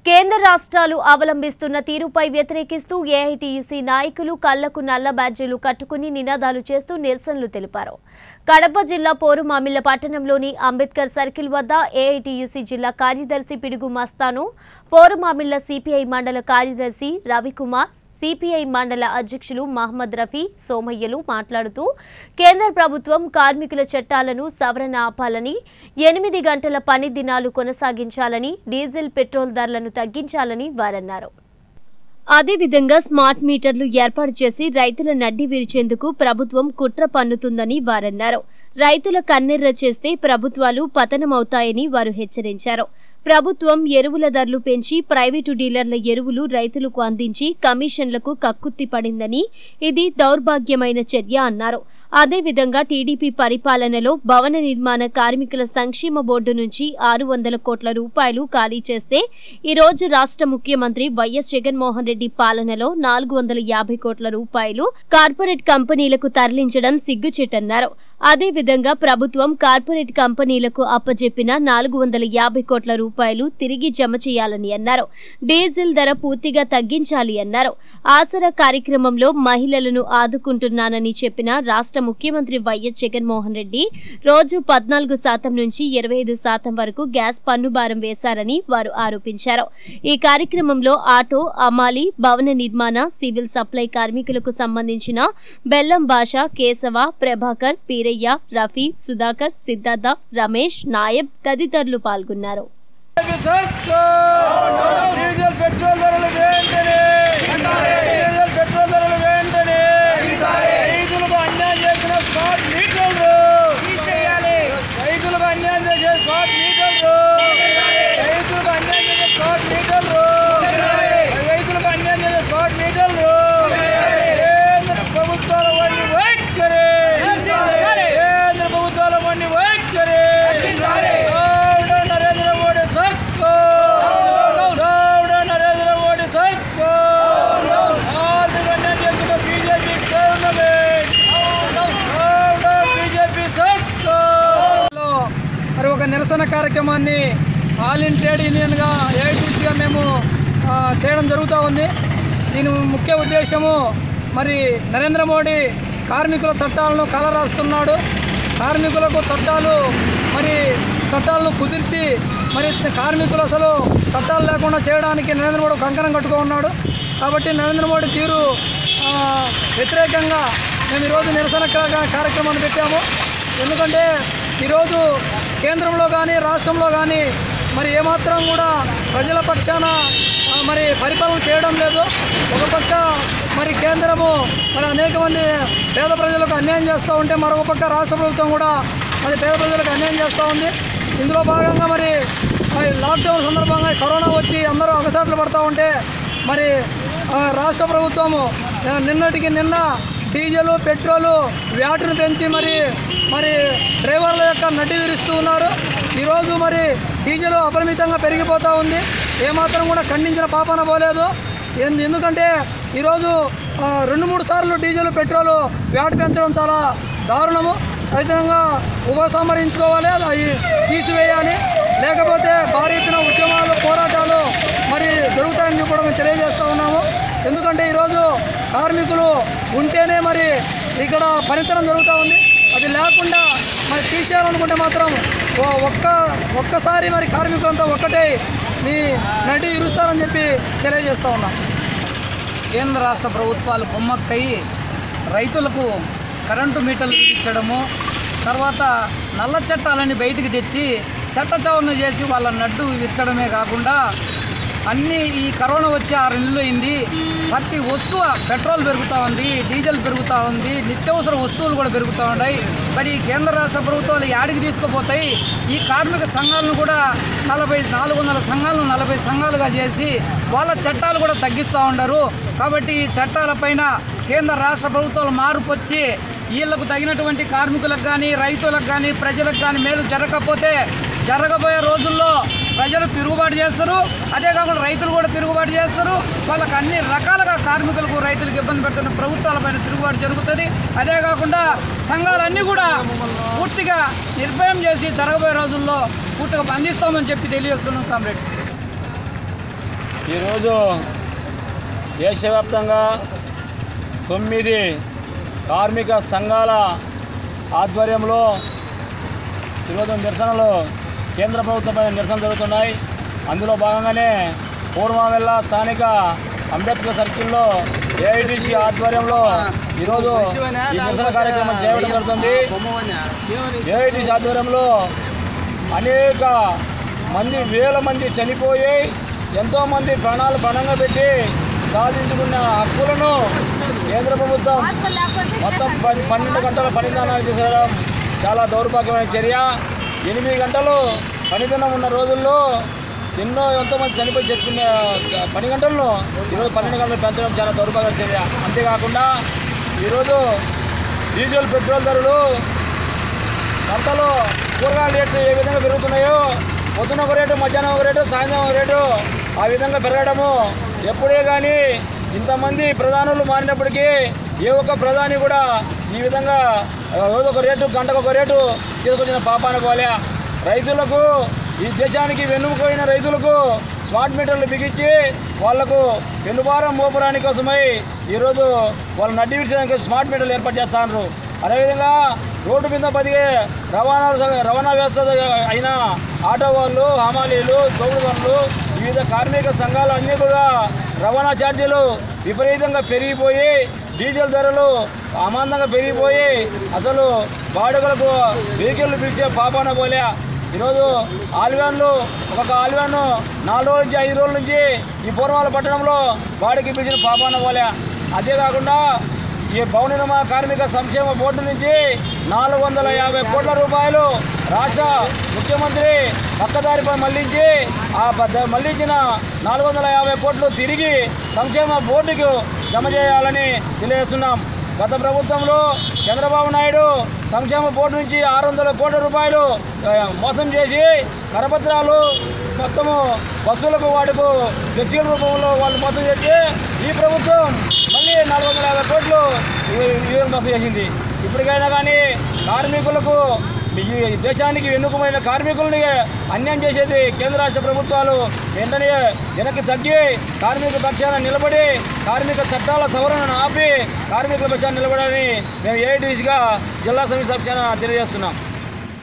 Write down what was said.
కేంద్ర రాష్ట్రాలు అవలంబిస్తున్న తీరుపై వ్యతిరేకిస్తూ ఏఐటీయూసీ నాయకులు కళ్లకు నల్ల బ్యాడ్జీలు కట్టుకుని నినాదాలు చేస్తూ నిరసనలు తెలిపారు కడప జిల్లా పోరుమామిళ్ల పట్టణంలోని అంబేద్కర్ సర్కిల్ వద్ద ఏఐటీయూసీ జిల్లా కార్యదర్శి పిడుగు మస్తాను పోరుమామిళ్ల సిపిఐ మండల కార్యదర్శి రవికుమార్ సిపిఐ మండల అధ్యక్షులు మహమ్మద్ రఫీ సోమయ్యలు మాట్లాడుతూ కేంద్ర ప్రభుత్వం కార్మికుల చట్టాలను సవరణ ఆపాలని ఎనిమిది గంటల పని దినాలు కొనసాగించాలని డీజిల్ పెట్రోల్ ధరలను తగ్గించాలని వారన్నారు అదేవిధంగా స్మార్ట్ మీటర్లు ఏర్పాటు చేసి రైతుల నడ్డి విరిచేందుకు ప్రభుత్వం కుట్ర పన్నుతుందని వారన్నారు రైతుల కన్నెర్ర చేస్తే ప్రభుత్వాలు పతనమవుతాయని వారు హెచ్చరించారు ప్రభుత్వం ఎరువుల ధరలు పెంచి ప్రైవేటు డీలర్ల ఎరువులు రైతులకు అందించి కమిషన్లకు కక్కుత్తి పడిందని ఇది దౌర్భాగ్యమైన చర్య అన్నారు అదేవిధంగా టీడీపీ పరిపాలనలో భవన నిర్మాణ కార్మికుల సంక్షేమ బోర్డు నుంచి ఆరు వందల కోట్ల రూపాయలు ఖాళీ చేస్తే ఈ రోజు రాష్ట్ర ముఖ్యమంత్రి వైఎస్ జగన్మోహన్ రెడ్డి పాలనలో నాలుగు వందల యాభై కోట్ల రూపాయలు కార్పొరేట్ కంపెనీలకు తరలించడం సిగ్గుచేటన్నారు అదేవిధంగా ప్రభుత్వం కార్పొరేట్ కంపెనీలకు అప్పజెప్పిన నాలుగు వందల యాభై కోట్ల రూపాయలు తిరిగి జమ చేయాలని అన్నారు డీజిల్ ధర పూర్తిగా తగ్గించాలి అన్నారు ఆసరా కార్యక్రమంలో మహిళలను ఆదుకుంటున్నానని చెప్పిన రాష్ట్ర ముఖ్యమంత్రి వైఎస్ జగన్మోహన్ రెడ్డి రోజు పద్నాలుగు శాతం నుంచి ఇరవై ఐదు శాతం వరకు గ్యాస్ పన్ను భారం వేశారని వారు ఆరోపించారు ఈ కార్యక్రమంలో ఆటో అమాలి భవన నిర్మాణ సివిల్ సప్లై కార్మికులకు సంబంధించిన బెల్లం భాష కేశవ ప్రభాకర్ పీరయ్య రఫీ సుధాకర్ సిద్ధార్థ రమేష్ నాయబ్ తదితరులు పాల్గొన్నారు డీజిల్ పెట్రోల్ ధరలు వెంటనే డీజిల్ పెట్రోల్ ధరలు వెంటనే రైతులకు అన్యాయం చేసిన స్పాట్ మీటర్లు రైతులకు అన్యాయం చేసే స్పాట్ మీటర్లు రైతులకు అన్యాయం చేసే స్పాట్ మీటర్లు రైతులకు అన్యాయం చేసే స్పాట్ మీటర్లు కేంద్ర ప్రభుత్వాల వంటి వైఖరి కేంద్ర ప్రభుత్వాల వంటి వైఖరి గౌడ నరేంద్ర మోడీ సర్కార్ గౌడ నరేంద్ర మోడీ సర్కార్ ఆర్థిక అన్యాయం చేస్తున్న బీజేపీ గవర్నమెంట్ గౌడ బీజేపీ సర్కార్ లో మరి ఒక నిరసన కార్యక్రమాన్ని ఆల్ ఇన్ ట్రేడ్ యూనియన్గా ఏఐటీసీగా మేము ఆ, చేయడం జరుగుతూ ఉంది దీని ముఖ్య ఉద్దేశము మరి నరేంద్ర మోడీ కార్మికుల చట్టాలను కలరాస్తున్నాడు కార్మికులకు చట్టాలు మరి చట్టాలను కుదిర్చి మరి కార్మికులు అసలు చట్టాలు లేకుండా చేయడానికి నరేంద్ర మోడీ కంకణం కట్టుకో ఉన్నాడు కాబట్టి నరేంద్ర మోడీ తీరు ఆ, వ్యతిరేకంగా మేము ఈరోజు నిరసన కా- కార్యక్రమాన్ని పెట్టాము ఎందుకంటే ఈరోజు కేంద్రంలో కానీ రాష్ట్రంలో కానీ మరి ఏమాత్రం కూడా ప్రజల పక్షాన ఆ, మరి పరిపాలన చేయడం లేదు ఒక పక్క మరి కేంద్రము మరి అనేక మంది పేద ప్రజలకు అన్యాయం చేస్తూ ఉంటే మరొక పక్క రాష్ట్ర ప్రభుత్వం కూడా మరి పేద ప్రజలకు అన్యాయం చేస్తూ ఉంది ఇందులో భాగంగా మరి మరి లాక్డౌన్ సందర్భంగా కరోనా వచ్చి అందరూ అగసాట్లు పడుతూ ఉంటే మరి ఆ, రాష్ట్ర ప్రభుత్వము ఆ, నిన్నటికి నిన్న డీజిల్ పెట్రోలు వ్యాటును పెంచి మరి మరి డ్రైవర్ల యొక్క నడ్డి విరుస్తూ ఉన్నారు ఈరోజు మరి డీజిల్ అపరిమితంగా పెరిగిపోతూ ఉంది ఏమాత్రం కూడా ఖండించిన పాపన పోలేదు ఎందు- ఎందుకంటే ఈరోజు ఆ, రెండు మూడు సార్లు డీజిల్ పెట్రోల్ వ్యాట్ పెంచడం చాలా దారుణము ఖచ్చితంగా ఉపసంహరించుకోవాలి అవి తీసివేయాలి లేకపోతే భారీ ఎత్తున ఉద్యమాలు పోరాటాలు మరి జరుగుతాయని చెప్పి కూడా మేము తెలియజేస్తూ ఉన్నాము ఎందుకంటే ఈరోజు కార్మికులు ఉంటేనే మరి ఇక్కడ పనితనం జరుగుతూ ఉంది అది లేకుండా మరి తీసేయాలనుకుంటే మాత్రం ఓ- ఒక్క ఒక్కసారి మరి కార్మికులంతా ఒక్కటే నీ నడి ఇరుస్తారని చెప్పి తెలియజేస్తూ ఉన్నాం కేంద్ర రాష్ట్ర ప్రభుత్వాలు కొమ్మక్కయి రైతులకు కరెంటు మీటర్లు ఇచ్చడము తర్వాత నల్ల చట్టాలని బయటికి తెచ్చి చట్ట చవరణ చేసి వాళ్ళ నడ్డు విరచడమే కాకుండా అన్నీ ఈ కరోనా వచ్చి ఆరు నెలలు అయింది ప్రతి వస్తువు పెట్రోల్ పెరుగుతూ ఉంది డీజిల్ పెరుగుతూ ఉంది నిత్యావసర వస్తువులు కూడా పెరుగుతూ ఉన్నాయి మరి ఈ కేంద్ర రాష్ట్ర ప్రభుత్వాలు యాడికి తీసుకుపోతాయి ఈ కార్మిక సంఘాలను కూడా నలభై నాలుగు వందల సంఘాలను నలభై సంఘాలుగా చేసి వాళ్ళ చట్టాలు కూడా తగ్గిస్తూ ఉండరు కాబట్టి ఈ చట్టాలపైన కేంద్ర రాష్ట్ర ప్రభుత్వాలు మార్పు వచ్చి వీళ్ళకు తగినటువంటి కార్మికులకు కానీ రైతులకు కానీ ప్రజలకు కానీ మేలు జరగకపోతే జరగబోయే రోజుల్లో ప్రజలు తిరుగుబాటు చేస్తారు అదే కాకుండా రైతులు కూడా తిరుగుబాటు చేస్తారు వాళ్ళకి అన్ని రకాలుగా కార్మికులకు రైతులకు ఇబ్బంది పెడుతున్న ప్రభుత్వాలపైన తిరుగుబాటు జరుగుతుంది అదే కాకుండా సంఘాలన్నీ కూడా పూర్తిగా నిర్భయం చేసి జరగబోయే రోజుల్లో పూర్తిగా బంధిస్తామని చెప్పి తెలియజేస్తున్నాం కామ్రేడ్ ఈరోజు దేశవ్యాప్తంగా తొమ్మిది కార్మిక సంఘాల ఆధ్వర్యంలో ఈరోజు నిరసనలు కేంద్ర ప్రభుత్వంపై నిరసన జరుగుతున్నాయి అందులో భాగంగానే పూర్వవెల్ల స్థానిక అంబేద్కర్ సర్కిల్లో ఏఐటీసీ ఆధ్వర్యంలో ఈరోజు ఈ నిరసన కార్యక్రమం చేయడం జరుగుతుంది ఏఐటీసీ ఆధ్వర్యంలో అనేక మంది వేల మంది చనిపోయి ఎంతోమంది ప్రాణాలు పణంగా పెట్టి సాధించుకున్న హక్కులను కేంద్ర ప్రభుత్వం మొత్తం పది పన్నెండు గంటల పనిదానాలు చేసేయడం చాలా దౌర్భాగ్యమైన చర్య ఎనిమిది గంటలు పనిదినం ఉన్న రోజుల్లో ఎన్నో ఎంతోమంది చనిపోయి చెప్పుకున్న పని గంటలను ఈరోజు పన్నెండు గంటలు పెంచడం చాలా దౌర్భాగ్య చర్య అంతేకాకుండా ఈరోజు డీజిల్ పెట్రోల్ ధరలు సంతలో కూరగాయల రేట్లు ఏ విధంగా పెరుగుతున్నాయో పొద్దున ఒక రేటు మధ్యాహ్నం ఒక రేటు సాయంత్రం ఒక రేటు ఆ విధంగా పెరగడము ఎప్పుడే కానీ ఇంతమంది ప్రధానులు మారినప్పటికీ ఏ ఒక్క ప్రధాని కూడా ఈ విధంగా రోజు ఒక రేటు గంటకు ఒక రేటు తీసుకొచ్చిన పాపాన పోలే రైతులకు ఈ దేశానికి వెన్నుపోయిన రైతులకు స్మార్ట్ మీటర్లు బిగించి వాళ్లకు వెన్నుభారం మోపడానికి కోసమై ఈరోజు వాళ్ళు నడ్డి విడిచడానికి స్మార్ట్ మీటర్లు ఏర్పాటు చేస్తున్నారు అదేవిధంగా రోడ్డు మీద బతికే రవాణా స- రవాణా వ్యవస్థ అయిన ఆటో వాళ్ళు హమాలీలు తోపుడు పనులు వివిధ కార్మిక సంఘాలు అన్నీ కూడా రవాణా ఛార్జీలు విపరీతంగా పెరిగిపోయి డీజిల్ ధరలు అమాంతంగా పెరిగిపోయి అసలు బాడుగలకు వెహికల్ పిలిచే పాపాన పోలే ఈరోజు ఆల్వాన్లు ఒక్కొక్క ఆల్వాన్ నాలుగు రోజుల నుంచి ఐదు రోజుల నుంచి ఈ పూర్వాల పట్టణంలో బాడికి పిలిచిన పాపాన పోలే అదే కాకుండా ఈ భవన నిర్మాణ కార్మిక సంక్షేమ బోర్డు నుంచి నాలుగు వందల యాభై కోట్ల రూపాయలు రాష్ట్ర ముఖ్యమంత్రి పక్కదారిపై మళ్లించి ఆ పద్ధ- మళ్లించిన నాలుగు వందల యాభై కోట్లు తిరిగి సంక్షేమ బోర్డుకు జమ చేయాలని తెలియజేస్తున్నాం గత ప్రభుత్వంలో చంద్రబాబు నాయుడు సంక్షేమ బోర్డు నుంచి ఆరు వందల కోట్ల రూపాయలు ఆ, మోసం చేసి కరపత్రాలు మొత్తము బస్సులకు వాటికు ఫ్లెక్సీల రూపంలో వాళ్ళు మోసం చేసి ఈ ప్రభుత్వం మళ్ళీ నాలుగు వందల యాభై కోట్లు ఈ ఈ మోసం చేసింది ఇప్పటికైనా కానీ కార్మికులకు ఈ దేశానికి వెన్నుకమైన కార్మికుల్ని అన్యాయం చేసేది కేంద్ర రాష్ట్ర ప్రభుత్వాలు వెంటనే వెనక్కి తగ్గి కార్మిక పక్షాన నిలబడి కార్మిక చట్టాల సవరణను ఆపి కార్మికుల పక్షాన నిలబడాలని మేము ఏఐటీసీగా జిల్లా సమితి పక్షాన తెలియజేస్తున్నాం